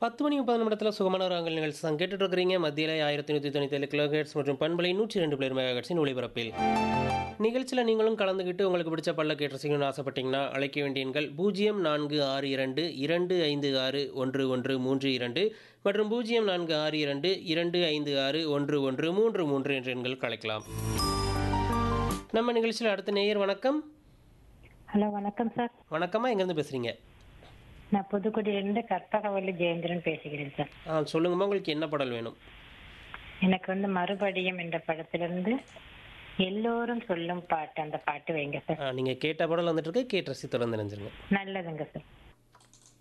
பத்து மணி முப்பது நிமிடத்தில் சுகமான ராங்கல் நிகழ்ச்சி தான் கேட்டுட்டு இருக்கிறீங்க மத்தியில் ஆயிரத்தி நூற்றி தொண்ணூற்றி ஏழு கிலோஹெட்ஸ் மற்றும் பண்பலை நூற்றி ரெண்டு பிளேர் மெகாஹெட்ஸின் ஒளிபரப்பில் நிகழ்ச்சியில் நீங்களும் கலந்துக்கிட்டு உங்களுக்கு பிடிச்ச பல்ல கேட்டு ரசிக்கணும்னு ஆசைப்பட்டீங்கன்னா அழைக்க வேண்டிய எண்கள் பூஜ்ஜியம் நான்கு ஆறு இரண்டு இரண்டு ஐந்து ஆறு ஒன்று ஒன்று மூன்று இரண்டு மற்றும் பூஜ்ஜியம் நான்கு ஆறு இரண்டு இரண்டு ஐந்து ஆறு ஒன்று ஒன்று மூன்று மூன்று என்ற எண்களுக்கு அழைக்கலாம் நம்ம நிகழ்ச்சியில் அடுத்த நேயர் வணக்கம் ஹலோ வணக்கம் சார் வணக்கமா எங்கேருந்து பேசுகிறீங்க நான் புதுக்குடியிலிருந்து கற்பகவல்லி ஜெயேந்திரன் பேசுகிறேன் சார் ஆ சொல்லுங்கம்மா உங்களுக்கு என்ன பாடல் வேணும் எனக்கு வந்து மறுபடியும் என்ற படத்திலிருந்து எல்லோரும் சொல்லும் பாட்டு அந்த பாட்டு வைங்க சார் நீங்கள் கேட்ட பாடல் வந்துட்டு இருக்கு கேட்டு ரசி தொடர்ந்து நினைஞ்சிருங்க நல்லதுங்க சார்